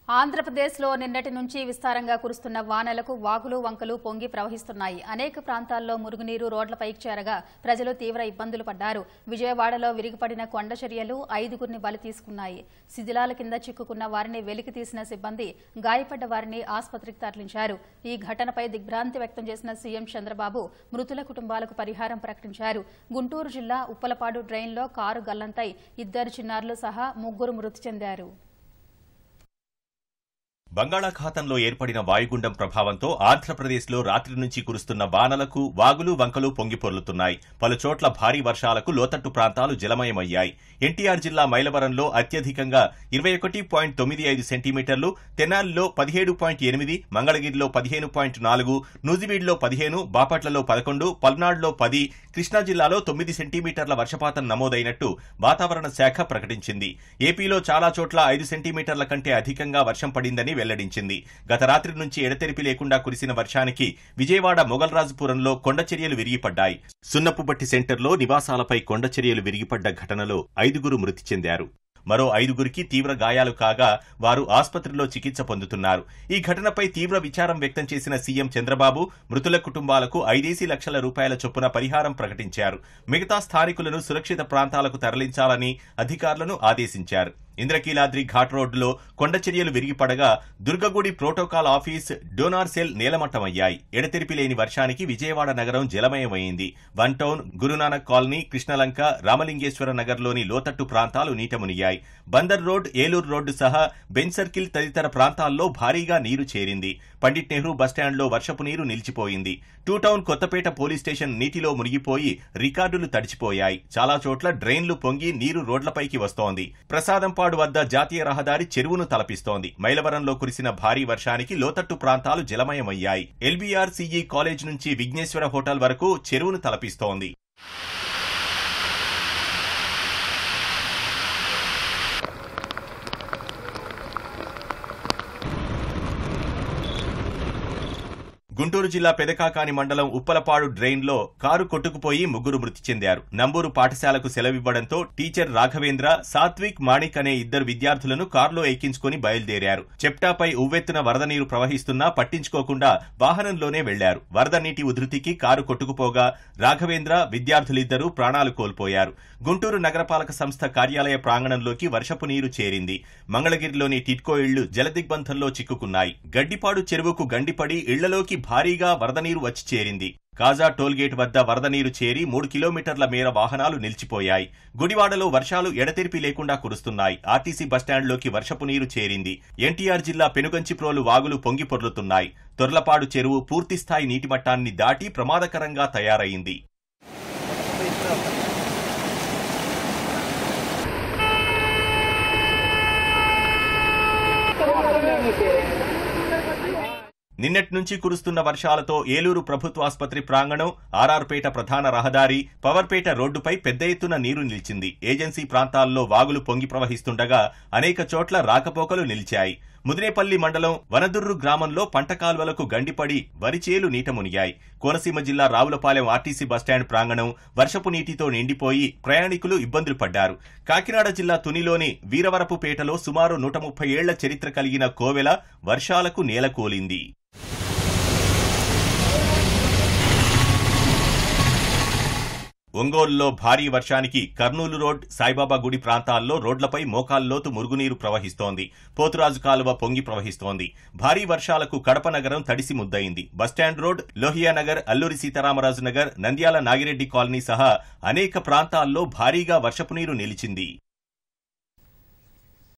ఆంధ్రప్రదేశ్లో నిన్నటి నుంచి విస్తారంగా కురుస్తున్న వానలకు వాగులు వంకలు పొంగి ప్రవహిస్తున్నాయి అనేక ప్రాంతాల్లో మురుగునీరు రోడ్లపైకి చేరగా ప్రజలు తీవ్ర ఇబ్బందులు పడ్డారు విజయవాడలో విరిగిపడిన కొండ చర్యలు ఐదుగురిని బలి తీసుకున్నాయి శిథిలాల కింద చిక్కుకున్న వారిని వెలికి తీసిన సిబ్బంది గాయపడ్డ వారిని ఆసుపత్రికి తరలించారు ఈ ఘటనపై దిగ్భ్రాంతి వ్యక్తం చేసిన సీఎం చంద్రబాబు మృతుల కుటుంబాలకు పరిహారం ప్రకటించారు గుంటూరు జిల్లా ఉప్పలపాడు డ్రైన్లో కారు గల్లంతై ఇద్దరు చిన్నారులు సహా ముగ్గురు మృతి చెందారు బంగాళాఖాతంలో ఏర్పడిన వాయుగుండం ప్రభావంతో ఆంధ్రప్రదేశ్లో రాత్రి నుంచి కురుస్తున్న వానలకు వాగులు వంకలు పొంగిపొర్లుతున్నాయి పలు చోట్ల భారీ వర్షాలకు లోతట్టు ప్రాంతాలు జలమయమయ్యాయి ఎన్టీఆర్ జిల్లా మైలవరంలో అత్యధికంగా ఇరవై ఒకటి పాయింట్ తొమ్మిది ఐదు సెంటీమీటర్లు తెనాలిలో పదిహేడు పాయింట్ ఎనిమిది మంగళగిరిలో పదిహేను పాయింట్ నాలుగు నూజివీడ్లో పదిహేను బాపట్లలో పదకొండు పల్నాడులో పది కృష్ణా జిల్లాలో తొమ్మిది సెంటీమీటర్ల వర్షపాతం నమోదైనట్టు వాతావరణ శాఖ ప్రకటించింది ఏపీలో చాలా చోట్ల ఐదు సెంటీమీటర్ల కంటే అధికంగా వర్షం పడిందని వెల్లడించింది గత రాత్రి నుంచి ఎడతెరిపి లేకుండా కురిసిన వర్షానికి విజయవాడ మొగల్రాజుపురంలో కొండచర్యలు విరిగిపడ్డాయి సున్నపుబట్టి సెంటర్లో నివాసాలపై కొండచర్యలు విరిగిపడ్డ ఘటనలో ఐదుగురు మృతి చెందారు మరో ఐదుగురికి తీవ్ర గాయాలు కాగా వారు ఆసుపత్రిలో చికిత్స పొందుతున్నారు ఈ ఘటనపై తీవ్ర విచారం వ్యక్తం చేసిన సీఎం చంద్రబాబు మృతుల కుటుంబాలకు ఐదేసి లక్షల రూపాయల చొప్పున పరిహారం ప్రకటించారు మిగతా స్థానికులను సురక్షిత ప్రాంతాలకు తరలించాలని అధికారులను ఆదేశించారు ఇంద్రకీలాద్రి ఘాట్ రోడ్డులో కొండచర్యలు విరిగిపడగా దుర్గగుడి ప్రోటోకాల్ ఆఫీస్ డోనార్ సెల్ నేలమట్టమయ్యాయి ఎడతెరిపి లేని వర్షానికి విజయవాడ నగరం జలమయమైంది one town Gurunanak colony Krishnalanka Ramalingeswara నగర్లోని లోతట్టు ప్రాంతాలు నీటమునిగాయి బందర్ రోడ్ ఏలూరు రోడ్డు సహా బెంచ్ సర్కిల్ తదితర ప్రాంతాల్లో భారీగా నీరు చేరింది పండిట్ నెహ్రూ బస్టాండ్లో వర్షపు నీరు నిలిచిపోయింది two town Kothapeta police station నీటిలో మునిగిపోయి రికార్డులు తడిచిపోయాయి చాలా చోట్ల డ్రైన్లు పొంగి నీరు రోడ్లపైకి వస్తోంది ప్రసాదంపాడు వద్ద జాతీయ రహదారి చెరువును తలపిస్తోంది మైలవరంలో కురిసిన భారీ వర్షానికి లోతట్టు ప్రాంతాలు జలమయమయ్యాయి ఎల్బీఆర్ సిఈ కాలేజ్ నుంచి విఘ్నేశ్వర హోటల్ వరకు చెరువును తలపిస్తోంది గుంటూరు జిల్లా పెదకాకాని మండలం ఉప్పలపాడు డ్రైన్లో కారు కొట్టుకుపోయి ముగ్గురు మృతి చెందారు నంబూరు పాఠశాలకు సెలవివ్వడంతో టీచర్ రాఘవేంద్ర సాత్విక్ మాణిక్ అనే ఇద్దరు విద్యార్థులను కారులో ఎక్కించుకుని బయలుదేరారు చెప్టాపై ఉవ్వెత్తున వరద నీరు ప్రవహిస్తున్నా పట్టించుకోకుండా వాహనంలోనే వెళ్లారు వరద నీటి ఉధృతికి కారు కొట్టుకుపోగా రాఘవేంద్ర విద్యార్థులిద్దరూ ప్రాణాలు కోల్పోయారు గుంటూరు నగరపాలక సంస్థ కార్యాలయ ప్రాంగణంలోకి వర్షపు నీరు చేరింది మంగళగిరిలోని టిట్కో ఇళ్లు జలదిగ్బంధంలో చిక్కుకున్నాయి గడ్డిపాడు చెరువుకు గండిపడి ఇళ్లలోకి భారీగా వరద నీరు వచ్చి చేరింది కాజా టోల్గేట్ వద్ద వరద నీరు చేరి మూడు కిలోమీటర్ల మేర వాహనాలు నిలిచిపోయాయి గుడివాడలో వర్షాలు ఎడతెరిపి లేకుండా కురుస్తున్నాయి ఆర్టీసీ బస్టాండ్లోకి వర్షపు నీరు చేరింది ఎన్టీఆర్ జిల్లా పెనుగంచిప్రోలు వాగులు పొంగి పొర్లుతున్నాయి తొర్లపాడు చెరువు పూర్తిస్థాయి నీటిమట్టాన్ని దాటి ప్రమాదకరంగా తయారైంది నిన్నటి నుంచి కురుస్తున్న వర్షాలతో ఏలూరు ప్రభుత్వాసుపత్రి ప్రాంగణం ఆర్ఆర్పేట ప్రధాన రహదారి పవర్పేట రోడ్డుపై పెద్ద ఎత్తున నీరు నిలిచింది ఏజెన్సీ ప్రాంతాల్లో వాగులు పొంగి ప్రవహిస్తుండగా అనేక చోట్ల రాకపోకలు నిలిచాయి ముదినేపల్లి మండలం వనదుర్రు గ్రామంలో పంట కాల్వలకు గండిపడి వరిచేలు నీట మునిగాయి కోనసీమ జిల్లా రావులపాలెం ఆర్టీసీ బస్టాండ్ ప్రాంగణం వర్షపు నీటితో నిండిపోయి ప్రయాణికులు ఇబ్బందులు పడ్డారు కాకినాడ జిల్లా తునిలోని వీరవరపుపేటలో సుమారు నూట ముప్పై ఏళ్ల చరిత్ర కలిగిన కోవెల వర్షాలకు నేలకూలింది ఒంగోలులో భారీ వర్షానికి కర్నూలు రోడ్ సాయిబాబా గుడి ప్రాంతాల్లో రోడ్లపై మోకాల్లోతు మురుగునీరు ప్రవహిస్తోంది పోతురాజు కాలువ పొంగి ప్రవహిస్తోంది భారీ వర్షాలకు కడప నగరం తడిసి ముద్దయింది bus stand road Lohia Nagar Alluri Sitaramaraju Nagar Nandyala Nagireddy colony సహా అనేక ప్రాంతాల్లో భారీగా వర్షపు నీరు నిలిచింది